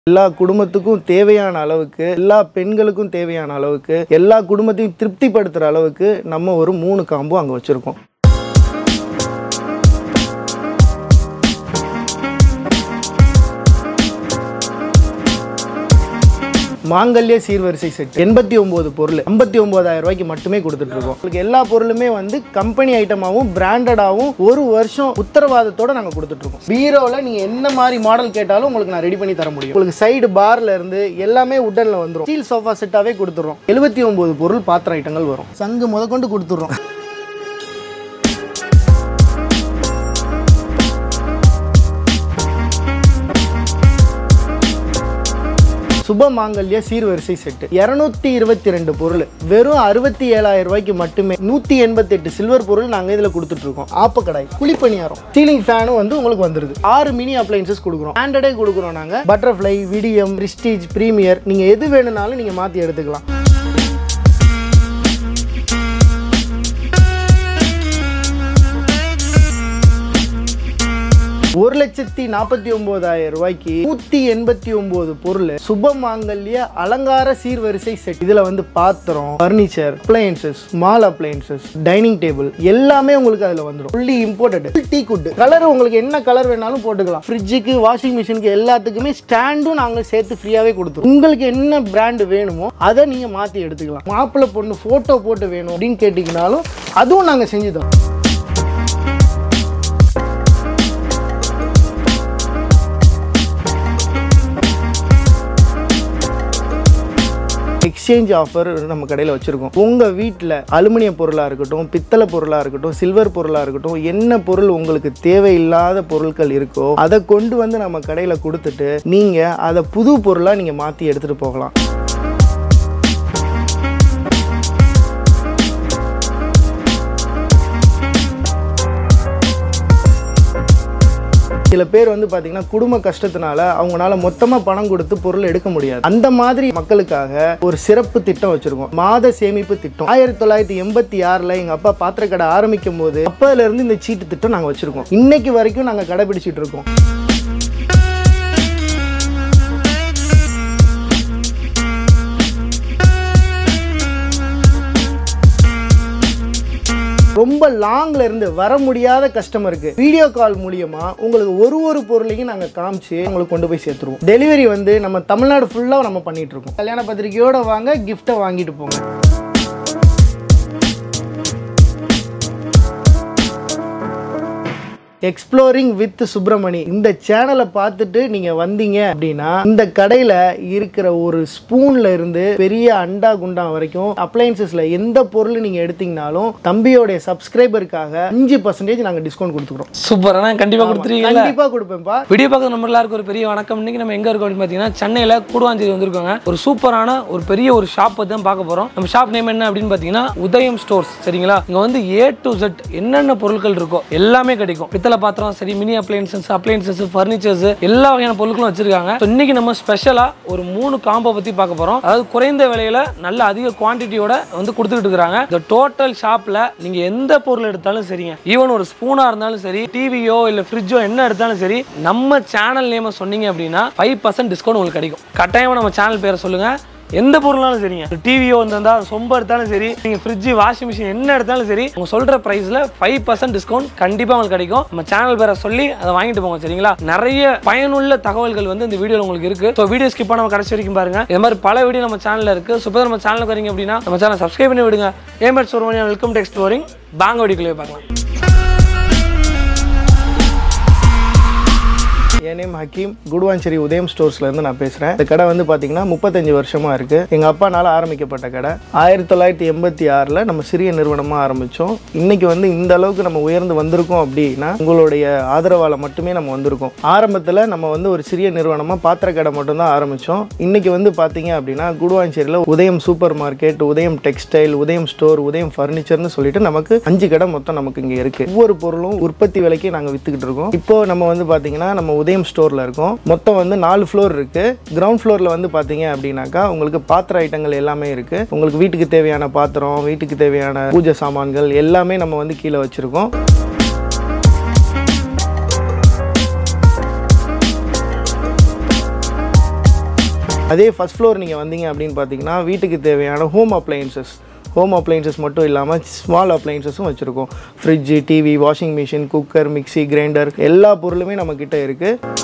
எல்லா குடும்பத்துக்கும் தேவையான அளவுக்கு எல்லா பெண்களுக்கும் தேவையான அளவுக்கு எல்லா குடும்பத்தையும் திருப்திப்படுத்துகிற அளவுக்கு நம்ம ஒரு மூணு காம்போ அங்கே வச்சுருக்கோம் மாங்கல்ய சீர்வரிசை செட் எண்பத்தி ஒன்பது பொருள் ஐம்பத்தி ஒன்பதாயிரம் ரூபாய்க்கு மட்டுமே கொடுத்துட்டு இருக்கோம் உங்களுக்கு எல்லா பொருளுமே வந்து கம்பெனி ஐட்டமாகவும் பிராண்டடாகவும் ஒரு வருஷம் உத்தரவாதத்தோட நாங்கள் கொடுத்துட்டு இருக்கோம் பீரோவில் நீங்கள் என்ன மாதிரி மாடல் கேட்டாலும் உங்களுக்கு நான் ரெடி பண்ணி தர முடியும் உங்களுக்கு சைடு பார்ல இருந்து எல்லாமே உட்டனில் வந்துடும் ஸ்டீல் சோஃபா செட்டாகவே கொடுத்துட்றோம் எழுபத்தி ஒன்பது பொருள் பாத்திர ஐட்டங்கள் வரும் சங்கு முதற்கொண்டு கொடுத்துட்றோம் சுப மாங்கல்ய சீர்வரிசை செட்டு இரநூத்தி இருபத்தி ரெண்டு பொருள் வெறும் அறுபத்தி ஏழாயிரம் ரூபாய்க்கு மட்டுமே நூற்றி எண்பத்தெட்டு சில்வர் பொருள் நாங்கள் இதில் கொடுத்துட்டு இருக்கோம் ஆப்பக்கடாய் குழிப்பணியாரம் சீலிங் ஃபேனும் வந்து உங்களுக்கு வந்துருது ஆறு மினி அப்ளைன்சஸ் கொடுக்குறோம் ஹேண்டடே கொடுக்குறோம் நாங்கள் பட்டர்ஃப்ளை விடியம் பிரிஸ்டீஜ் ப்ரீமியர் நீங்கள் எது வேணும்னாலும் நீங்கள் மாற்றி எடுத்துக்கலாம் ஒரு லட்சத்தி நாற்பத்தி ஒன்பதாயிரம் ரூபாய்க்கு நூத்தி எண்பத்தி ஒன்பது பொருள் சுப மாங்கல்ய அலங்கார சீர்வரிசை செட் இதுல வந்து பாத்திரம் furniture appliances small appliances dining table எல்லாமே உங்களுக்கு அதுல வந்துடும் fully imported teak wood colour உங்களுக்கு என்ன கலர் வேணாலும் போட்டுக்கலாம் ஃப்ரிட்ஜுக்கு வாஷிங் மிஷினுக்கு எல்லாத்துக்குமே ஸ்டாண்டும் நாங்கள் சேர்த்து ஃப்ரீயாவே கொடுத்துருவோம் உங்களுக்கு என்ன பிராண்ட் வேணுமோ அதை நீங்க மாத்தி எடுத்துக்கலாம் மாப்பிள்ளை பொண்ணு போட்டோ போட்டு வேணும் அப்படின்னு கேட்டீங்கனாலும் அதுவும் நாங்க செஞ்சு தரோம் எக்ஸ்சேஞ்ச் ஆஃபர் நம்ம கடையில் வச்சுருக்கோம் உங்கள் வீட்டில் அலுமினிய பொருளாக இருக்கட்டும் பித்தளை பொருளாக இருக்கட்டும் சில்வர் பொருளாக இருக்கட்டும் என்ன பொருள் உங்களுக்கு தேவையில்லாத பொருட்கள் இருக்கோ அதை கொண்டு வந்து நம்ம கடையில் கொடுத்துட்டு நீங்கள் அதை புது பொருளாக நீங்கள் மாற்றி எடுத்துகிட்டு போகலாம் சில பேர் வந்து பார்த்தீங்கன்னா குடும்ப கஷ்டத்தினால அவங்களால மொத்தமாக பணம் கொடுத்து பொருள் எடுக்க முடியாது அந்த மாதிரி மக்களுக்காக ஒரு சிறப்பு திட்டம் வச்சிருக்கோம் மாத சேமிப்பு திட்டம் ஆயிரத்தி தொள்ளாயிரத்தி எண்பத்தி ஆறில் எங்கள் அப்பா பாத்திர கடை ஆரம்பிக்கும் போது அப்போல இருந்து இந்த சீட்டு திட்டம் நாங்கள் வச்சிருக்கோம் இன்னைக்கு வரைக்கும் நாங்கள் கடைபிடிச்சிட்டு இருக்கோம் ரொம்ப லாங்ல இருந்து வர முடியாத கஸ்டமருக்கு வீடியோ கால் மூலியமா உங்களுக்கு ஒரு ஒரு பொருளையும் நாங்க காமிச்சு உங்களுக்கு கொண்டு போய் சேர்த்துருவோம் டெலிவரி வந்து நம்ம தமிழ்நாடு ஃபுல்லா நம்ம பண்ணிட்டு இருக்கோம் கல்யாண பத்திரிக்கையோட வாங்க கிஃப்ட்டை வாங்கிட்டு போங்க எக்ஸ்ப்ளோரிங் வித் சுப்பிரமணி இந்த சேனலை பார்த்துட்டு நீங்க வந்தீங்க அப்படின்னா இந்த கடையில இருக்கிற ஒரு ஸ்பூன்ல இருந்து பெரிய அண்டா குண்டா வரைக்கும் அப்ளையன்சஸ்ல எந்த பொருள் நீங்க எடுத்தீங்கனாலும் தம்பியோடைய சப்ஸ்கிரைபருக்காக அஞ்சு பர்சன்டேஜ் நாங்க டிஸ்கவுண்ட் கொடுத்துக்கிறோம் சூப்பர் அண்ணா கண்டிப்பா கொடுத்துருவீங்கல்ல கண்டிப்பா கொடுப்பேன்ப்பா வீடியோ பார்க்குற நம்ம எல்லாருக்கும் ஒரு பெரிய வணக்கம் இன்னைக்கு நம்ம எங்க இருக்கோம் அப்படின்னு பார்த்தீங்கன்னா சென்னையில் கூடுவாஞ்சேரி வந்திருக்கோங்க ஒரு சூப்பரான ஒரு பெரிய ஒரு ஷாப் பற்றி தான் பார்க்க போறோம் நம்ம ஷாப் நேம் என்ன அப்படின்னு பார்த்தீங்கன்னா உதயம் ஸ்டோர்ஸ் சரிங்களா இங்க வந்து ஏ டு செட் என்னென்ன பொருட்கள் இருக்கோ எல்லாமே கிடைக்கும் பித்தளை பாத்திரம் சரி மினி அப்ளையன்சஸ் அப்ளையன்சஸ் ஃபர்னிச்சர்ஸ் எல்லா வகையான பொருட்களும் வச்சிருக்காங்க So, இன்னைக்கு நம்ம ஸ்பெஷலா ஒரு மூணு காம்போ பத்தி பார்க்க போறோம் அதாவது குறைந்த விலையில நல்ல அதிக குவான்டிட்டியோட வந்து கொடுத்துட்டு இருக்காங்க இந்த டோட்டல் ஷாப்ல நீங்க எந்த பொருள் எடுத்தாலும் சரிங்க ஈவன் ஒரு ஸ்பூனா இருந்தாலும் சரி டிவியோ இல்ல ஃப்ரிட்ஜோ என்ன எடுத்தாலும் சரி நம்ம சேனல் நேம சொன்னீங்க அப்படின்னா ஃபைவ் பர்சன்ட் டிஸ்கவுண்ட் உங்களுக்கு கிடைக்கும் கட்டாயமா நம்ம சேனல் பேரை சொல்லுங்க எந்த பொருளாலும் சரிங்க டிவியோ இருந்தா சொம்ப எடுத்தாலும் சரி நீங்க ஃப்ரிட்ஜ் வாஷிங் மிஷின் என்ன எடுத்தாலும் சரி உங்க சொல்ற பிரைஸ்ல ஃபைவ் பர்சன்ட் டிஸ்கவுண்ட் கண்டிப்பா உங்களுக்கு கிடைக்கும் நம்ம சேனல் பேரை சொல்லி அதை வாங்கிட்டு போங்க சரிங்களா நிறைய பயனுள்ள தகவல்கள் வந்து இந்த வீடியோல உங்களுக்கு இருக்கு ஸோ வீடியோ ஸ்கிப் பண்ணாம கடைசி வரைக்கும் பாருங்க இது மாதிரி பல வீடியோ நம்ம சேனல்ல இருக்கு ஸோ இப்போ நம்ம சேனலுக்கு வரீங்க அப்படின்னா நம்ம சேனல் சப்ஸ்கிரைப் பண்ணி விடுங்க ஏமேட் சோர்மனியா வெல்கம் டு எக்ஸ்ப்ளோரிங் பாங்க வீடியோக்குள்ளே பார்க்கலாம் என் நேம் ஹக்கீம் குடுவாஞ்சேரி உதயம் ஸ்டோர்ஸ்லேருந்து நான் பேசுகிறேன் இந்த கடை வந்து பார்த்தீங்கன்னா முப்பத்தஞ்சு வருஷமாக இருக்குது எங்கள் அப்பானால ஆரம்பிக்கப்பட்ட கடை ஆயிரத்தி தொள்ளாயிரத்தி எண்பத்தி ஆறில் நம்ம சிறிய நிறுவனமாக ஆரம்பித்தோம் இன்றைக்கி வந்து இந்த அளவுக்கு நம்ம உயர்ந்து வந்திருக்கோம் அப்படின்னா உங்களுடைய ஆதரவால் மட்டுமே நம்ம வந்திருக்கோம் ஆரம்பத்தில் நம்ம வந்து ஒரு சிறிய நிறுவனமாக பாத்திர கடை மட்டும்தான் ஆரம்பித்தோம் இன்றைக்கி வந்து பார்த்தீங்க அப்படின்னா குடுவாஞ்சேரியில் Udhayam super market Udhayam textile Udhayam store Udhayam ஃபர்னிச்சர்னு சொல்லிட்டு நமக்கு அஞ்சு கடை மொத்தம் நமக்கு இங்கே இருக்குது ஒவ்வொரு பொருளும் உற்பத்தி விலைக்கு நாங்கள் விற்றுக்கிட்டு இருக்கோம் இப்போ நம்ம வந்து பார்த்தீங்கன்னா நம்ம உதயம் ஸ்டோரில் இருக்கோம் மொத்தம் வந்து நாலு ஃப்ளோர் இருக்குது கிரவுண்ட் ஃப்ளோரில் வந்து பார்த்தீங்க அப்படின்னாக்கா உங்களுக்கு பாத்திர ஐட்டங்கள் எல்லாமே இருக்குது உங்களுக்கு வீட்டுக்கு தேவையான பாத்திரம் வீட்டுக்கு தேவையான பூஜை சாமான்கள் எல்லாமே நம்ம வந்து கீழே வச்சுருக்கோம் அதே ஃபர்ஸ்ட் ஃப்ளோர் நீங்கள் வந்தீங்க அப்படின்னு பார்த்தீங்கன்னா வீட்டுக்கு தேவையான ஹோம் அப்ளையன்சஸ் ஹோம் அப்ளையன்சஸ் மட்டும் இல்லாமல் ஸ்மால் அப்ளையன்சஸும் வச்சுருக்கோம் fridge TV washing machine cooker mixie grinder எல்லா பொருளுமே நம்மக்கிட்ட இருக்குது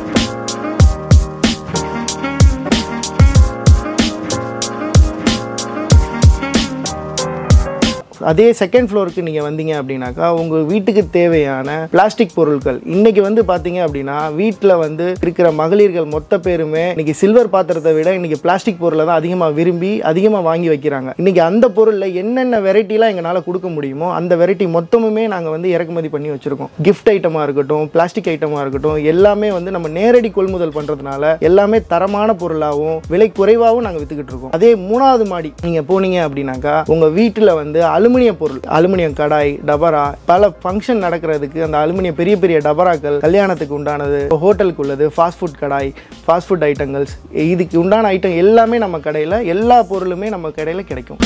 அதே செகண்ட் ஃப்ளோருக்கு நீங்கள் வந்தீங்க அப்படின்னாக்கா உங்கள் வீட்டுக்கு தேவையான பிளாஸ்டிக் பொருட்கள் இன்னைக்கு வந்து பார்த்தீங்க அப்படின்னா வீட்டில் வந்து இருக்கிற மகளிர்கள் மொத்த பேருமே இன்னைக்கு சில்வர் பாத்திரத்தை விட இன்னைக்கு பிளாஸ்டிக் பொருளை தான் அதிகமாக விரும்பி அதிகமாக வாங்கி வைக்கிறாங்க இன்னைக்கு அந்த பொருளில் என்னென்ன வெரைட்டிலாம் எங்களால் கொடுக்க முடியுமோ அந்த வெரைட்டி மொத்தமுமே நாங்கள் வந்து இறக்குமதி பண்ணி வச்சுருக்கோம் கிஃப்ட் ஐட்டமாக இருக்கட்டும் பிளாஸ்டிக் ஐட்டமாக இருக்கட்டும் எல்லாமே வந்து நம்ம நேரடி கொள்முதல் பண்ணுறதுனால எல்லாமே தரமான பொருளாகவும் விலை குறைவாகவும் நாங்கள் வித்துக்கிட்டு இருக்கோம் அதே மூணாவது மாடி நீங்கள் போனீங்க அப்படின்னாக்கா உங்கள் வீட்டில் வந்து அலுமினிய பொருள் அலுமினியம் கடாய் டபரா பல ஃபங்க்ஷன் நடக்கிறதுக்கு அந்த அலுமினிய பெரிய பெரிய டபராக்கள் கல்யாணத்துக்கு உண்டானது ஹோட்டலுக்கு உள்ளது ஃபாஸ்ட் ஃபுட் கடாய் ஃபாஸ்ட் ஃபுட் ஐட்டங்கள்ஸ் இதுக்கு உண்டான ஐட்டம் எல்லாமே நம்ம கடையில் எல்லா பொருளுமே நம்ம கடையில் கிடைக்கும்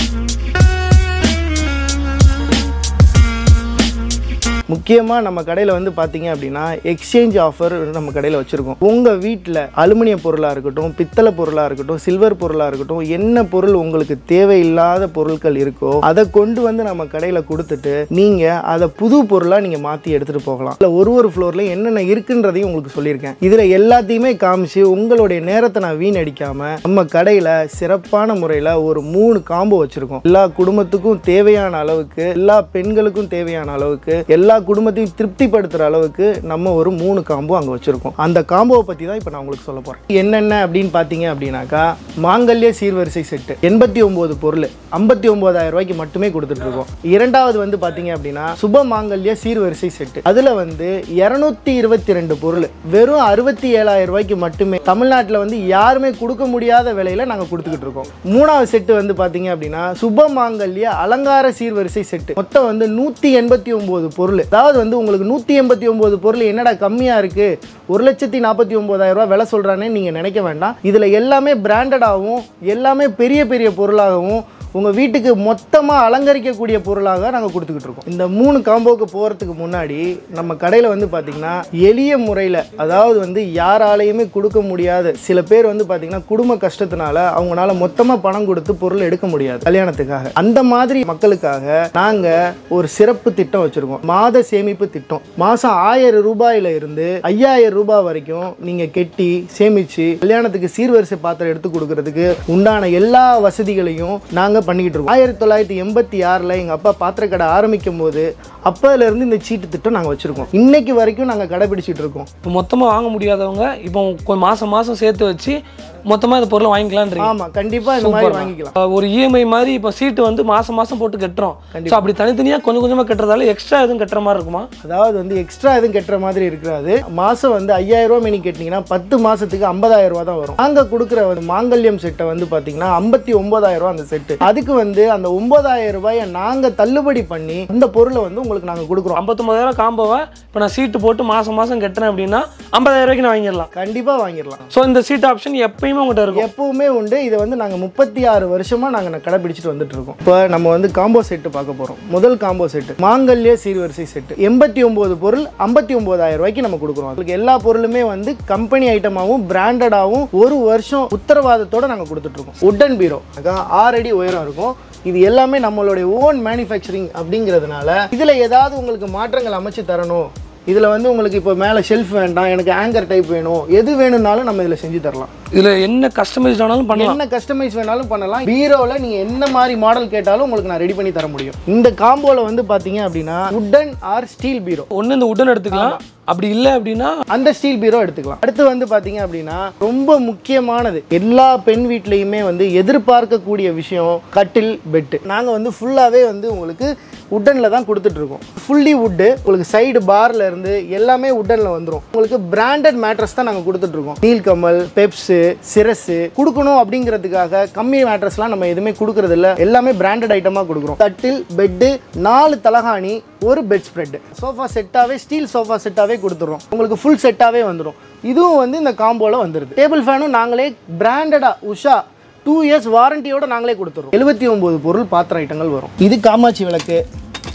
முக்கியமாக நம்ம கடையில் வந்து பார்த்தீங்க அப்படின்னா எக்ஸ்சேஞ்ச் ஆஃபர் நம்ம கடையில் வச்சுருக்கோம் உங்கள் வீட்டில் அலுமினிய பொருளாக இருக்கட்டும் பித்தளை பொருளாக இருக்கட்டும் சில்வர் பொருளாக இருக்கட்டும் என்ன பொருள் உங்களுக்கு தேவையில்லாத பொருட்கள் இருக்கோ அதை கொண்டு வந்து நம்ம கடையில் கொடுத்துட்டு நீங்கள் அதை புது பொருளாக நீங்கள் மாற்றி எடுத்துகிட்டு போகலாம் இல்லை ஒரு ஒரு ஃப்ளோரில் என்னென்ன இருக்குன்றதையும் உங்களுக்கு சொல்லியிருக்கேன் இதில் எல்லாத்தையுமே காமிச்சு உங்களுடைய நேரத்தை நான் வீணடிக்காமல் நம்ம கடையில் சிறப்பான முறையில் ஒரு மூணு காம்போ வச்சுருக்கோம் எல்லா குடும்பத்துக்கும் தேவையான அளவுக்கு எல்லா பெண்களுக்கும் தேவையான அளவுக்கு எல்லா குடும்பத்தையும் திருப்திப்படுத்துகிற அளவுக்கு நம்ம ஒரு மூணு காம்போ அங்கே வச்சுருக்கோம் அந்த காம்போவை பற்றி தான் இப்போ நான் உங்களுக்கு சொல்ல போகிறேன் என்னென்ன அப்படின்னு பார்த்தீங்க அப்படின்னாக்கா மாங்கல்ய சீர்வரிசை செட்டு எண்பத்தி ஒம்பது பொருள் ஐம்பத்தி ஒம்பதாயிரம் ரூபாய்க்கு மட்டுமே கொடுத்துட்டு இருக்கோம் இரண்டாவது வந்து பார்த்தீங்க அப்படின்னா சுப மாங்கல்ய சீர்வரிசை செட்டு அதில் வந்து இரநூத்தி இருபத்தி ரெண்டு பொருள் வெறும் அறுபத்தி ஏழாயிரம் ரூபாய்க்கு மட்டுமே தமிழ்நாட்டில் வந்து யாருமே கொடுக்க முடியாத விலையில நாங்கள் கொடுத்துக்கிட்டு இருக்கோம் மூணாவது செட்டு வந்து பார்த்தீங்க அப்படின்னா சுப மாங்கல்ய அலங்கார சீர்வரிசை செட்டு மொத்தம் வந்து நூற்றி எண்பத்தி ஒம்பது பொருள் அதாவது வந்து உங்களுக்கு நூற்றி எண்பத்தி ஒம்பது பொருள் என்னடா கம்மியாக இருக்குது ஒரு லட்சத்தி நாற்பத்தி ஒம்பதாயிரம் ரூபாய் விலை சொல்கிறானே நீங்கள் நினைக்க வேண்டாம் இதில் எல்லாமே பிராண்டடாகவும் எல்லாமே பெரிய பெரிய பொருளாகவும் உங்கள் வீட்டுக்கு மொத்தமாக அலங்கரிக்கக்கூடிய பொருளாக நாங்கள் கொடுத்துக்கிட்டு இருக்கோம் இந்த மூணு காம்போவுக்கு போகிறதுக்கு முன்னாடி நம்ம கடையில் வந்து பார்த்திங்கன்னா எளிய முறையில் அதாவது வந்து யாராலையுமே கொடுக்க முடியாத சில பேர் வந்து பார்த்திங்கன்னா குடும்ப கஷ்டத்தினால அவங்களால மொத்தமாக பணம் கொடுத்து பொருள் எடுக்க முடியாது கல்யாணத்துக்காக அந்த மாதிரி மக்களுக்காக நாங்கள் ஒரு சிறப்பு திட்டம் வச்சுருக்கோம் மாத சேமிப்பு திட்டம் மாதம் ஆயிரம் ரூபாயில இருந்து ஐயாயிரம் ரூபாய் வரைக்கும் நீங்கள் கெட்டி சேமித்து கல்யாணத்துக்கு சீர்வரிசை பாத்திரம் எடுத்து கொடுக்கறதுக்கு உண்டான எல்லா வசதிகளையும் நாங்கள் பண்ணிக்கிட்டு இருக்கோம் ஆயிரத்தி தொள்ளாயிரத்தி எண்பத்தி ஆறில் எங்கள் அப்பா பாத்திர கடை ஆரம்பிக்கும் போது அப்போலேருந்து இந்த சீட்டு திட்டம் நாங்கள் வச்சுருக்கோம் இன்னைக்கு வரைக்கும் நாங்கள் கடைபிடிச்சிட்டு இருக்கோம் இப்போ மொத்தமாக வாங்க முடியாதவங்க இப்போ கொஞ்சம் மாதம் மாதம் சேர்த்து வச்சு மொத்தமாக இந்த பொருளை வாங்கிக்கலான்றீங்க ஆமாம் கண்டிப்பாக இந்த மாதிரி வாங்கிக்கலாம் அஹ் ஒரு இஎம்ஐ மாதிரி இப்போ சீட்டு வந்து மாதம் மாதம் போட்டு கட்டுறோம் ஸோ அப்படி தனித்தனியாக கொஞ்சம் கொஞ்சமாக கட்டுறதால எக்ஸ்ட்ரா எதுவும் கட்டுற மாதிரி இருக்குமா அதாவது வந்து எக்ஸ்ட்ரா எதுவும் கட்டுற மாதிரி இருக்காது மாதம் வந்து ஐயாயிரம் ரூபா மினி கட்டினீங்கன்னா பத்து மாதத்துக்கு ஐம்பதாயிரம் ரூபா தான் வரும் நாங்கள் கொடுக்குற வந்து மாங்கல்யம் செட்டை வந்து பார்த்தீங்கன்னா ஐம்பத்தி ஒன்பதாயிரம் ரூபா அந்த செட்டு அதுக்கு வந்து அந்த ஒன்பதாயிரம் ரூபாயை நாங்கள் தள்ளுபடி பண்ணி அந்த பொருளை வந்து உங்களுக்கு நாங்கள் கொடுக்குறோம் ஐம்பத்தொம்பதாயிரம் காம்போவை இப்போ நான் சீட்டு போட்டு மாதம் மாதம் கட்டுறேன் அப்படின்னா ஐம்பதாயிரம் ரூபாய்க்கு நான் வாங்கிடலாம் கண்டிப்பாக வாங்கிடலாம் ஸோ இந்த சீட் ஆப்ஷன் எப்பயுமே உங்கள்கிட்ட இருக்கும் எப்பவுமே உண்டு இதை வந்து நாங்கள் முப்பத்தி ஆறு வருஷமாக நாங்கள் கடைபிடிச்சிட்டு வந்துட்டு இருக்கோம் இப்போ நம்ம வந்து காம்போ செட்டு பார்க்க போகிறோம் முதல் காம்போ செட்டு மாங்கல்ய சீர்வரிசை செட்டு எண்பத்தி ஒம்பது பொருள் ஐம்பத்தி ஒம்பதாயிரம் ரூபாய்க்கு நம்ம கொடுக்குறோம் அதுக்கு எல்லா பொருளுமே வந்து கம்பெனி ஐட்டமாகவும் பிராண்டடாகவும் ஒரு வருஷம் உத்தரவாதத்தோட நாங்கள் கொடுத்துட்ருக்கோம் உட்டன் பீரோ ஆறு அடி உயரம் இருக்கும் இது எல்லாமே நம்மளுடைய ஓன் மேனுஃபேக்சரிங் அப்படிங்கிறதுனால இதில் ஏதாவது உங்களுக்கு மாற்றங்கள் அமைச்சு தரணும் இதில் வந்து உங்களுக்கு இப்போ மேலே ஷெல்ஃப் வேண்டாம் எனக்கு ஆங்கர் டைப் வேணும் எது வேணும்னாலும் நம்ம இதில் செஞ்சு தரலாம் இதில் என்ன கஸ்டமைஸ்ட் ஆனாலும் பண்ணலாம் என்ன கஸ்டமைஸ் வேணாலும் பண்ணலாம் பீரோவில் நீங்கள் என்ன மாதிரி மாடல் கேட்டாலும் உங்களுக்கு நான் ரெடி பண்ணி தர முடியும் இந்த காம்போவில் வந்து பார்த்தீங்க அப்படின்னா உட்டன் ஆர் ஸ்டீல் பீரோ ஒன்று இந்த உடன் எடுத்துக்கலாம் அப்படி இல்லை அப்படின்னா அந்த ஸ்டீல் பீரோ எடுத்துக்கலாம் அடுத்து வந்து பார்த்தீங்க அப்படின்னா ரொம்ப முக்கியமானது எல்லா பெண் வீட்லேயுமே வந்து எதிர்பார்க்கக்கூடிய விஷயம் கட்டில் பெட்டு நாங்கள் வந்து ஃபுல்லாகவே வந்து உங்களுக்கு உட்டனில் தான் கொடுத்துட்ருக்கோம் ஃபுல்லி வுட்டு உங்களுக்கு சைடு பார்ல இருந்து எல்லாமே உட்டனில் வந்துடும் உங்களுக்கு பிராண்டட் மேட்ரஸ் தான் நாங்கள் கொடுத்துட்ருக்கோம் நீல்கமல் பெப்ஸு சிரஸு கொடுக்கணும் அப்படிங்கிறதுக்காக கம்மி மேட்ரஸ்லாம் நம்ம எதுவுமே கொடுக்கறது இல்ல எல்லாமே பிராண்டட் ஐட்டமாக கொடுக்குறோம் தட்டில் பெட்டு நாலு தலகாணி ஒரு பெட் ஸ்ப்ரெட் சோஃபா செட்டாகவே ஸ்டீல் சோஃபா செட்டாகவே கொடுத்துட்றோம் உங்களுக்கு ஃபுல் செட்டாகவே வந்துடும் இதுவும் வந்து இந்த காம்போவில் வந்துடுது டேபிள் ஃபேனும் நாங்களே பிராண்டடாக உஷா டூ இயர்ஸ் வாரண்டியோட நாங்களே கொடுத்துறோம் எழுபத்தி ஒம்பது பொருள் பாத்திர ஐட்டங்கள் வரும் இது காமாட்சி விளக்கு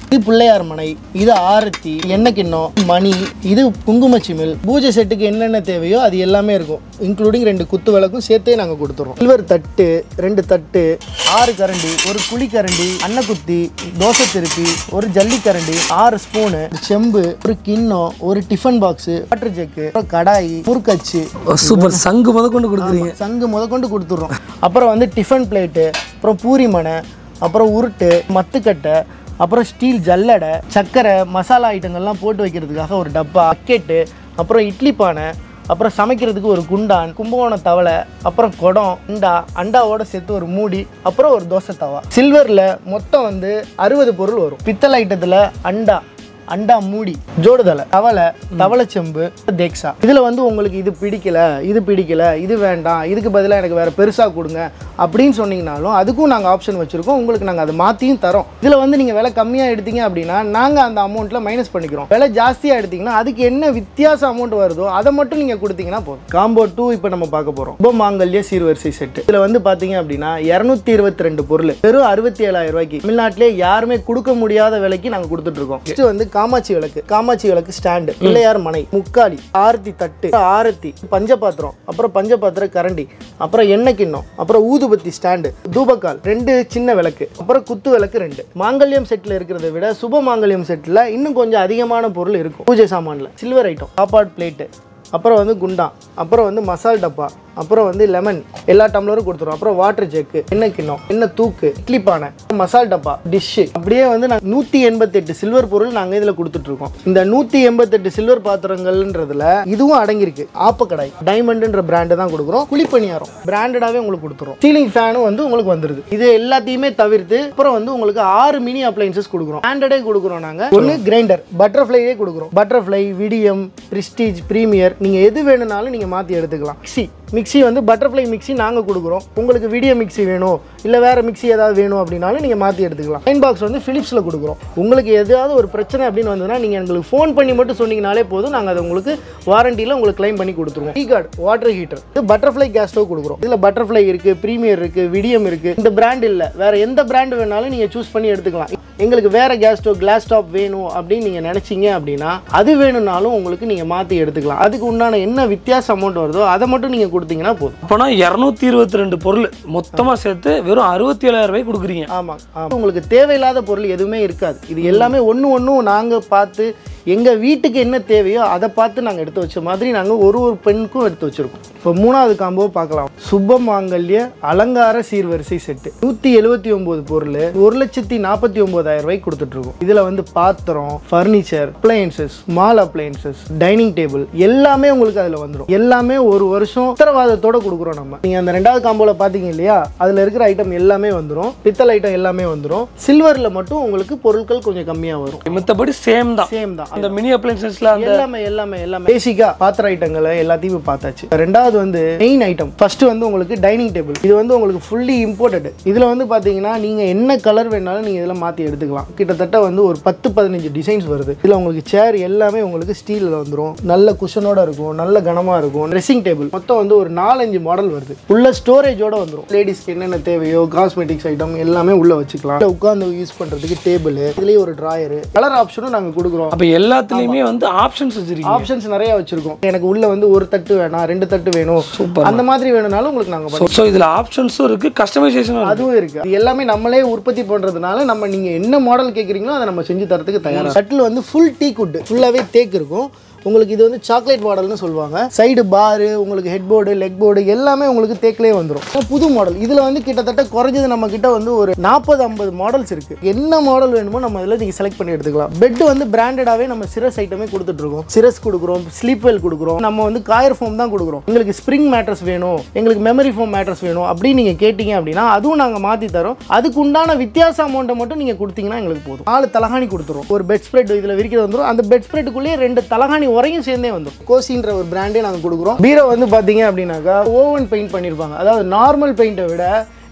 இது பிள்ளையார் மனை இது ஆரத்தி எண்ணெய் கிண்ணம் மணி இது குங்குமச்சிமில் பூஜை செட்டுக்கு என்னென்ன தேவையோ அது எல்லாமே இருக்கும் இன்க்ளூடிங் ரெண்டு குத்து விளக்கும் சேர்த்தே நாங்கள் கொடுத்துருவோம் சில்வர் தட்டு ரெண்டு தட்டு ஆறு கரண்டி ஒரு குழி கரண்டி அன்னக்குத்தி தோசை திருப்பி ஒரு ஜல்லி கரண்டி ஆறு ஸ்பூனு செம்பு ஒரு கிண்ணம் ஒரு டிஃபன் பாக்ஸு வாட்டர் ஜெக்கு அப்புறம் கடாய் முறுக்கச்சு சூப்பர் சங்கு முத கொண்டு கொடுக்குறீங்க சங்கு முத கொண்டு கொடுத்துட்றோம் அப்புறம் வந்து டிஃபன் பிளேட்டு அப்புறம் பூரி மனை அப்புறம் உருட்டு மத்துக்கட்டை அப்புறம் ஸ்டீல் ஜல்லடை சக்கரை மசாலா ஐட்டங்கள்லாம் போட்டு வைக்கிறதுக்காக ஒரு டப்பா பக்கெட்டு அப்புறம் இட்லி பானை அப்புறம் சமைக்கிறதுக்கு ஒரு குண்டான் கும்பகோணம் தவளை அப்புறம் குடம் அண்டா அண்டாவோட சேர்த்து ஒரு மூடி அப்புறம் ஒரு தோசை தவா சில்வரில் மொத்தம் வந்து அறுபது பொருள் வரும் பித்தளை ஐட்டத்தில் அண்டா அண்டா மூடி ஜோடுதலை தவளை தவளை செம்பு தேக்ஸா இதில் வந்து உங்களுக்கு இது பிடிக்கல இது பிடிக்கல இது வேண்டாம் இதுக்கு பதிலாக எனக்கு வேறு பெருசாக கொடுங்க அப்படின்னு சொன்னீங்கனாலும் அதுக்கும் நாங்கள் ஆப்ஷன் வச்சுருக்கோம் உங்களுக்கு நாங்கள் அதை மாற்றியும் தரோம் இதில் வந்து நீங்கள் விலை கம்மியாக எடுத்தீங்க அப்படின்னா நாங்கள் அந்த அமௌண்ட்டில் மைனஸ் பண்ணிக்கிறோம் விலை ஜாஸ்தியாக எடுத்தீங்கன்னா அதுக்கு என்ன வித்தியாச அமௌண்ட் வருதோ அதை மட்டும் நீங்கள் கொடுத்தீங்கன்னா போதும் காம்போ டூ இப்போ நம்ம பார்க்க போகிறோம் ரொம்ப மாங்கல்ய சீர்வரிசை செட்டு இதில் வந்து பார்த்தீங்க அப்படின்னா இரநூத்தி இருபத்தி ரெண்டு பொருள் வெறும் அறுபத்தி ஏழாயிரம் ரூபாய்க்கு தமிழ்நாட்டிலே யாருமே கொடுக்க முடியாத விலைக்கு நாங்கள் கொடுத்துட்ருக்கோம் நெக்ஸ்ட் வந்து காமாட்சி விளக்கு காமாட்சி விளக்கு ஸ்டாண்டு பிள்ளையார் மனை முக்காலி ஆரத்தி தட்டு ஆரத்தி பஞ்சபாத்திரம் அப்புறம் பஞ்சபாத்திர கரண்டி அப்புறம் எண்ணெய் கிண்ணம் அப்புறம் ஊதுபத்தி ஸ்டாண்டு தூபக்கால் ரெண்டு சின்ன விளக்கு அப்புறம் குத்து விளக்கு ரெண்டு மாங்கல்யம் செட்டில் இருக்கிறத விட சுப மாங்கல்யம் செட்டில் இன்னும் கொஞ்சம் அதிகமான பொருள் இருக்கும் பூஜை சாமானில் சில்வர் ஐட்டம் சாப்பாடு பிளேட்டு அப்புறம் வந்து குண்டான் அப்புறம் வந்து மசால் டப்பா அப்புறம் வந்து லெமன் எல்லா டம்ளரும் கொடுத்துருவோம் அப்புறம் வாட்டர் ஜெக்கு எண்ணெய் கிண்ணம் எண்ணெய் தூக்கு இட்லி பானை மசால் டப்பா டிஷ்ஷு அப்படியே வந்து நான் நூற்றி எண்பத்தெட்டு சில்வர் பொருள் நாங்கள் இதில் கொடுத்துட்ருக்கோம் இந்த நூற்றி எண்பத்தெட்டு சில்வர் பாத்திரங்கள்ன்றதுல இதுவும் அடங்கியிருக்கு ஆப்பக்கடாய் டைமண்ட்ன்ற பிராண்டு தான் கொடுக்குறோம் குழிப்பணியாரம் பிராண்டடாகவே உங்களுக்கு கொடுத்துரும் சீலிங் ஃபேனும் வந்து உங்களுக்கு வந்துருது இது எல்லாத்தையுமே தவிர்த்து அப்புறம் வந்து உங்களுக்கு ஆறு மினி அப்ளைன்சஸ் கொடுக்குறோம் பிராண்டடே கொடுக்குறோம் நாங்கள் ஒன்று கிரைண்டர் பட்டர்ஃப்ளையே கொடுக்குறோம் பட்டர்ஃப்ளை விடியம் பிரிஸ்டீஜ் ப்ரீமியர் நீங்கள் எது வேணும்னாலும் நீங்கள் மாற்றி எடுத்துக்கலாம் மிக்ஸி மிக்ஸி வந்து பட்டர்ஃப்ளை மிக்ஸி நாங்கள் கொடுக்குறோம் உங்களுக்கு வீடியோ மிக்ஸி வேணும் இல்லை வேறு மிக்ஸி ஏதாவது வேணும் அப்படின்னாலும் நீங்கள் மாற்றி எடுத்துக்கலாம் அயன் பாக்ஸ் வந்து ஃபிலிப்ஸில் கொடுக்குறோம் உங்களுக்கு எதாவது ஒரு பிரச்சனை அப்படின்னு வந்ததுன்னா நீங்கள் எங்களுக்கு ஃபோன் பண்ணி மட்டும் சொன்னீங்கனாலே போதும் நாங்கள் அதை உங்களுக்கு வாரண்டியில் உங்களுக்கு க்ளைம் பண்ணி கொடுத்துருவோம் டீ கார்டு வாட்டர் ஹீட்டர் இது பட்டர்ஃப்ளை கேஸ் ஸ்டவ் கொடுக்குறோம் இதில் பட்டர்ஃப்ளை இருக்குது ப்ரீமியர் இருக்குது விடியம் இருக்குது இந்த பிராண்ட் இல்லை வேறு எந்த பிராண்ட் வேணாலும் நீங்கள் சூஸ் பண்ணி எடுத்துக்கலாம் எங்களுக்கு வேறு கேஸ் ஸ்டவ் கிளாஸ் டாப் வேணும் அப்படின்னு நீங்கள் நினச்சிங்க அப்படின்னா அது வேணும்னாலும் உங்களுக்கு நீங்கள் மாற்றி எடுத்துக்கலாம் அதுக்கு உண்டான என்ன வித்தியாச அமௌண்ட் வருதோ அதை மட்டும் நீங்கள் கொடுத்தீங்கன்னா போதும் அப்போனா இரநூத்தி இருபத்தி ரெண்டு பொருள் மொத்தமாக சேர்த்து வெறும் அறுபத்தி ஏழாயிரம் ரூபாய் கொடுக்குறீங்க ஆமாம் ஆமாம் உங்களுக்கு தேவையில்லாத பொருள் எதுவுமே இருக்காது இது எல்லாமே ஒன்று ஒன்றும் நாங்கள் பார்த்து எங்கள் வீட்டுக்கு என்ன தேவையோ அதை பார்த்து நாங்கள் எடுத்து வச்ச மாதிரி நாங்கள் ஒரு ஒரு பெண்ணுக்கும் எடுத்து வச்சுருக்கோம் இப்போ மூணாவது காம்போ பார்க்கலாம் சுப மாங்கல்ய அலங்கார சீர்வரிசை செட்டு நூற்றி எழுபத்தி ஒம்பது பொருள் ஒரு லட்சத்தி நாற்பத்தி ஒம்பதாயிரம் ரூபாய்க்கு கொடுத்துட்ருக்கோம் இதில் வந்து பாத்திரம் furniture appliances small appliances dining table எல்லாமே உங்களுக்கு அதில் வந்துடும் எல்லாமே ஒரு வருஷம் உத்தரவாதத்தோட கொடுக்குறோம் நம்ம நீங்கள் அந்த ரெண்டாவது காம்போவில் பார்த்தீங்க இல்லையா அதில் இருக்கிற ஐட்டம் எல்லாமே வந்துடும் பித்தளை ஐட்டம் எல்லாமே வந்துடும் சில்வரில் மட்டும் உங்களுக்கு பொருட்கள் கொஞ்சம் கம்மியாக வரும் மித்தபடி சேம் தான் சேம் தான் அந்த மினி அப்ளைன்சஸ்ல அந்த எல்லாமே எல்லாமே எல்லாமே பேசிக்கா பாத்திர ஐட்டங்களை எல்லாத்தையும் பார்த்தாச்சு ரெண்டாவது வந்து மெயின் ஐட்டம் ஃபர்ஸ்ட் வந்து உங்களுக்கு டைனிங் டேபிள் இது வந்து உங்களுக்கு ஃபுல்லி இம்போர்ட்டட் இதுல வந்து பாத்தீங்கன்னா நீங்க என்ன கலர் வேணாலும் நீங்க இதெல்லாம் மாத்தி எடுத்துக்கலாம் கிட்டத்தட்ட வந்து ஒரு பத்து பதினஞ்சு டிசைன்ஸ் வருது இதுல உங்களுக்கு சேர் எல்லாமே உங்களுக்கு ஸ்டீல்ல வந்துடும் நல்ல குஷனோட இருக்கும் நல்ல கனமா இருக்கும் ட்ரெஸ்ஸிங் டேபிள் மொத்தம் வந்து ஒரு நாலஞ்சு மாடல் வருது உள்ள ஸ்டோரேஜோட வந்துடும் லேடிஸ்க்கு என்னென்ன தேவையோ காஸ்மெட்டிக்ஸ் ஐட்டம் எல்லாமே உள்ள வச்சுக்கலாம் உட்காந்து யூஸ் பண்றதுக்கு டேபிள் இதுலயே ஒரு டிராயர் கலர் ஆப்ஷனும் நாங்க கொடுக்குறோம் அப்போ எல்லாத்துலேயுமே வந்து ஆப்ஷன்ஸ் வச்சிருக்கீங்க ஆப்ஷன்ஸ் நிறைய வச்சிருக்கோம் எனக்கு உள்ள வந்து ஒரு தட்டு வேணாம் ரெண்டு தட்டு வேணும் சூப்பர் அந்த மாதிரி வேணும்னாலும் உங்களுக்கு நாங்க பண்ணுவோம் ஸோ இதில் ஆப்ஷன்ஸும் இருக்கு கஸ்டமைசேஷனும் இருக்கு அதுவும் இருக்கு இது எல்லாமே நம்மளே உற்பத்தி பண்றதுனால நம்ம நீங்க என்ன மாடல் கேக்குறீங்களோ அதை நம்ம செஞ்சு தரதுக்கு தயாரா தட்டில் வந்து ஃபுல் டீ குட் ஃபுல்லாவே தேக்கு இருக்கும் உங்களுக்கு இது வந்து சாக்லேட் மாடல்னு சொல்லுவாங்க சைடு பாரு உங்களுக்கு ஹெட் போர்டு லெக் போர்டு எல்லாமே உங்களுக்கு தேக்கிலே வந்துடும் புது மாடல் இதில் வந்து கிட்டத்தட்ட குறைஞ்சது நம்ம கிட்ட வந்து ஒரு நாற்பது ஐம்பது மாடல்ஸ் இருக்கு என்ன மாடல் வேணுமோ நம்ம இதில் நீங்கள் செலக்ட் பண்ணி எடுத்துக்கலாம் பெட் வந்து பிராண்டடாகவே நம்ம சிரஸ் ஐட்டமே கொடுத்துட்ருக்கோம் சிரஸ் கொடுக்குறோம் ஸ்லீப் வெல் கொடுக்குறோம் நம்ம வந்து காயர் ஃபோம் தான் கொடுக்குறோம் எங்களுக்கு ஸ்ப்ரிங் மேட்ரஸ் வேணும் எங்களுக்கு மெமரி ஃபோம் மேட்ரஸ் வேணும் அப்படின்னு நீங்கள் கேட்டிங்க அப்படின்னா அதுவும் நாங்கள் மாற்றி தரோம் அதுக்கு உண்டான வித்தியாச அமௌண்ட்டை மட்டும் நீங்கள் கொடுத்தீங்கன்னா எங்களுக்கு போதும் நாலு தலகாணி கொடுத்துரும் ஒரு பெட் ஸ்ப்ரெட் இதில் விரிக்கிறது வந்துடும் அந்த பெட் ஸ்ப்ரெட்டுக்குள்ளேயே ரெண்டு தலகாணி உரையும் சேர்ந்தே வந்துடும் கோசின்ற ஒரு பிராண்டே நாங்கள் கொடுக்குறோம் பீரோ வந்து பார்த்தீங்க அப்படின்னாக்கா ஓவன் பெயிண்ட் பண்ணியிருப்பாங்க அதாவது நார்மல் பெயிண்ட்டை விட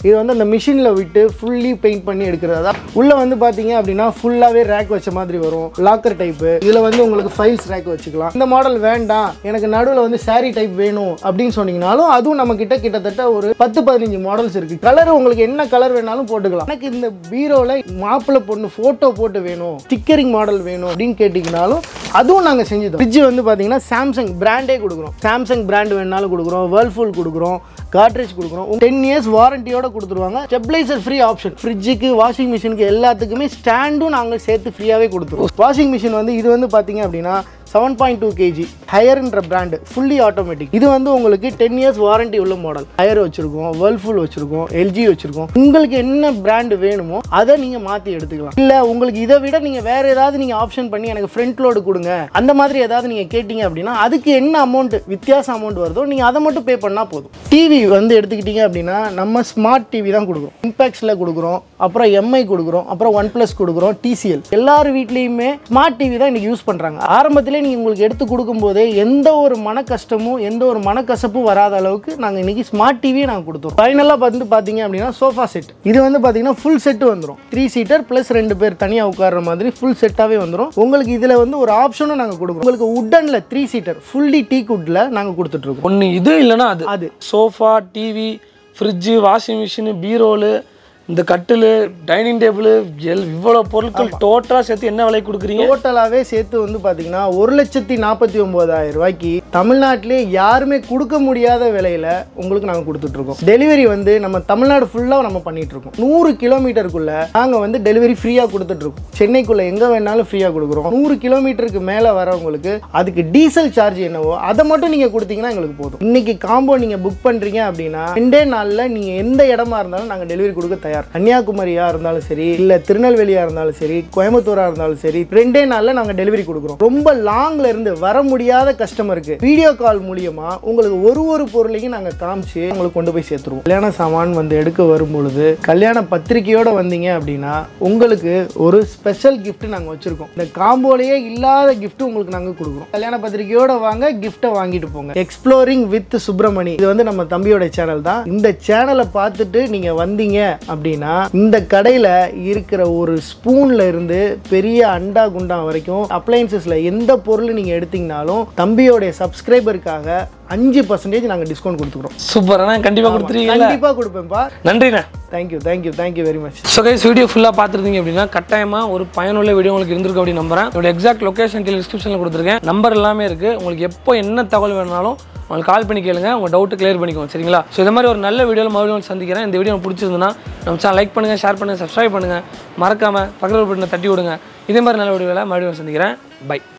இது வந்து அந்த மிஷினில் விட்டு ஃபுல்லி பெயிண்ட் பண்ணி எடுக்கிறது அதான் உள்ளே வந்து பார்த்தீங்க அப்படின்னா ஃபுல்லாகவே ரேக் வச்ச மாதிரி வரும் லாக்கர் டைப்பு இதில் வந்து உங்களுக்கு ஃபைல்ஸ் ரேக் வச்சுக்கலாம் இந்த மாடல் வேண்டாம் எனக்கு நடுவில் வந்து saree டைப் வேணும் அப்படின்னு சொன்னீங்கனாலும் அதுவும் நம்ம கிட்ட கிட்டத்தட்ட ஒரு பத்து பதினஞ்சு மாடல்ஸ் இருக்கு கலர் உங்களுக்கு என்ன கலர் வேணாலும் போட்டுக்கலாம் எனக்கு இந்த பீரோவில் மாப்பிள்ளை பொண்ணு ஃபோட்டோ போட்டு வேணும் ஸ்டிக்கரிங் மாடல் வேணும் அப்படின்னு கேட்டிங்கனாலும் அதுவும் நாங்கள் செஞ்சு தரோம் ஃப்ரிட்ஜ் வந்து பார்த்தீங்கன்னா சாம்சங் பிராண்டே கொடுக்குறோம் சாம்சங் பிராண்ட் வேணாலும் கொடுக்குறோம் வேர்ல்ஃபூல் கொடுக்குறோம் கார்ட்ரேஜ் கொடுக்குறோம் டென் இயர்ஸ் வாரண்டியோட கொடுத்துருவாங்க ஸ்டெபிளைசர் ஃப்ரீ ஆப்ஷன் ஃப்ரிட்ஜுக்கு வாஷிங் மிஷினுக்கு எல்லாத்துக்குமே ஸ்டாண்டும் நாங்கள் சேர்த்து ஃப்ரீயாகவே கொடுத்துருவோம் வாஷிங் மிஷின் வந்து இது வந்து பார்த்தீங்க அப்படின்னா செவன் பாயிண்ட் டூ கேஜி ஹையர்ன்ற பிராண்டு ஃபுல்லி ஆட்டோமேட்டிக் இது வந்து உங்களுக்கு டென் இயர்ஸ் வாரண்டி உள்ள மாடல் ஹையர் வச்சிருக்கோம் வேர்ல்ஃபுல் வச்சிருக்கோம் எல்ஜி வச்சிருக்கோம் உங்களுக்கு என்ன பிராண்டு வேணுமோ அதை நீங்க மாத்தி எடுத்துக்கலாம் இல்ல உங்களுக்கு இதை விட நீங்க வேற ஏதாவது நீங்க ஆப்ஷன் பண்ணி எனக்கு ஃப்ரண்ட் லோடு கொடுங்க அந்த மாதிரி ஏதாவது நீங்க கேட்டீங்க அப்படின்னா அதுக்கு என்ன அமௌண்ட் வித்தியாச அமௌண்ட் வருதோ நீங்க அதை மட்டும் பே பண்ணா போதும் டிவி வந்து எடுத்துக்கிட்டீங்க அப்படின்னா நம்ம ஸ்மார்ட் டிவி தான் கொடுக்குறோம் இம்பாக்ஸில் கொடுக்குறோம் அப்புறம் எம்ஐ கொடுக்குறோம் அப்புறம் ஒன் ப்ளஸ் கொடுக்குறோம் டிசிஎல் எல்லார் வீட்லேயுமே ஸ்மார்ட் டிவி தான் இன்னைக்கு யூஸ் பண்ணுறாங்க ஆரம்பத்திலே நீங்கள் உங்களுக்கு எடுத்து கொடுக்கும்போதே எந்த ஒரு மன கஷ்டமும் எந்த ஒரு மனக்கசப்பும் வராத அளவுக்கு நாங்கள் இன்னைக்கு ஸ்மார்ட் டிவியை நாங்கள் கொடுத்தோம் ஃபைனலாக வந்து பார்த்தீங்க அப்படின்னா சோஃபா செட் இது வந்து பார்த்தீங்கன்னா ஃபுல் செட்டு வந்துடும் த்ரீ சீட்டர் ப்ளஸ் ரெண்டு பேர் தனியாக உட்கார்ற மாதிரி ஃபுல் செட்டாகவே வந்துடும் உங்களுக்கு இதில் வந்து ஒரு ஆப்ஷனும் நாங்கள் கொடுக்குறோம் உங்களுக்கு உட்டனில் த்ரீ சீட்டர் ஃபுல்லி டீ குட்டில் நாங்கள் கொடுத்துட்ருக்கோம் ஒன்று இது இல்லைன்னா அது அது sofa TV fridge washing machine பீரோலு இந்த கட்டிலு டைனிங் டேபிள் எல் இவ்வளோ பொருட்கள் டோட்டலாக சேர்த்து என்ன விலை கொடுக்குறீங்க டோட்டலாகவே சேர்த்து வந்து பார்த்தீங்கன்னா ஒரு லட்சத்தி நாற்பத்தி ஒம்போதாயிரம் ரூபாய்க்கு தமிழ்நாட்டிலே யாருமே கொடுக்க முடியாத விலையில உங்களுக்கு நாங்கள் கொடுத்துட்ருக்கோம் டெலிவரி வந்து நம்ம தமிழ்நாடு ஃபுல்லாக நம்ம பண்ணிட்டு இருக்கோம் நூறு கிலோமீட்டருக்குள்ள நாங்கள் வந்து டெலிவரி ஃப்ரீயாக கொடுத்துட்ருக்கோம் சென்னைக்குள்ள எங்கே வேணாலும் ஃப்ரீயாக கொடுக்குறோம் நூறு கிலோமீட்டருக்கு மேலே வரவங்களுக்கு அதுக்கு டீசல் சார்ஜ் என்னவோ அதை மட்டும் நீங்கள் கொடுத்தீங்கன்னா எங்களுக்கு போதும் இன்னைக்கு காம்போ நீங்கள் புக் பண்ணுறீங்க அப்படின்னா ரெண்டே நாளில் நீங்கள் எந்த இடமா இருந்தாலும் நாங்கள் டெலிவரி கொடுக்க தயார் கன்னியாகுமரியாக இருந்தாலும் சரி இல்லை திருநெல்வேலியாக இருந்தாலும் சரி கோயம்புத்தூராக இருந்தாலும் சரி ரெண்டே நாளில் நாங்கள் டெலிவரி கொடுக்குறோம் ரொம்ப லாங்ல இருந்து வர முடியாத கஸ்டமருக்கு வீடியோ கால் மூலியமா உங்களுக்கு ஒரு ஒரு பொருளையும் நாங்கள் காமிச்சு உங்களுக்கு கொண்டு போய் சேர்த்துருவோம் கல்யாண சாமான் வந்து எடுக்க வரும் பொழுது கல்யாண பத்திரிக்கையோட வந்தீங்க அப்படின்னா உங்களுக்கு ஒரு ஸ்பெஷல் gift நாங்கள் வச்சிருக்கோம் இந்த காம்போலயே இல்லாத gift உங்களுக்கு நாங்கள் கொடுக்குறோம் கல்யாண பத்திரிக்கையோட வாங்க கிஃப்ட்டை வாங்கிட்டு போங்க எக்ஸ்ப்ளோரிங் வித் சுப்பிரமணி இது வந்து நம்ம தம்பியோட சேனல் தான் இந்த சேனலை பார்த்துட்டு நீங்க வந்தீங்க அப்படின்னா இந்த கடையில இருக்கிற ஒரு ஸ்பூன்ல இருந்து பெரிய அண்டா குண்டா வரைக்கும் அப்ளையன்சஸ்ல எந்த பொருள் நீங்க எடுத்தீங்கனாலும் தம்பியோடைய சப்ஸ்கிரைபருக்காக அஞ்சு பர்சன்டேஜ் நாங்கள் டிஸ்கவுண்ட் கொடுத்துக்கிறோம் சூப்பர் அண்ணா கண்டிப்பாக கொடுத்துருவீங்கல்ல கண்டிப்பா கொடுப்பேன்ப்பா நன்றிண்ணே thank you thank you thank you very much so guys video ஃபுல்லாக பார்த்துருந்தீங்க அப்படின்னா கட்டாயமாக ஒரு பயனுள்ள வீடியோ உங்களுக்கு இருந்திருக்கும் அப்படின்னு நம்புறேன் என்னோட எக்ஸாக்ட் லொக்கேஷன் கீழே டிஸ்கிரிப்ஷனில் கொடுத்துருக்கேன் நம்பர் எல்லாமே இருக்குது உங்களுக்கு எப்போ என்ன தகவல் வேணாலும் உங்களுக்கு கால் பண்ணி கேளுங்க உங்கள் டவுட்டு கிளியர் பண்ணிக்கோங்க சரிங்களா ஸோ இந்த மாதிரி ஒரு நல்ல வீடியோவில் மறுபடியும் வந்து சந்திக்கிறேன் இந்த வீடியோ பிடிச்சிருந்துன்னா நம்ம சேனல் லைக் பண்ணுங்கள் ஷேர் பண்ணுங்கள் சப்ஸ்கிரைப் பண்ணுங்கள் மறக்காமல் பக்கத்தில் பட்டனை தட்டி விடுங்க இதே மாதிரி நல்ல வீடியோவில் மறுபடியும் வந்து சந்திக்கிறேன் பை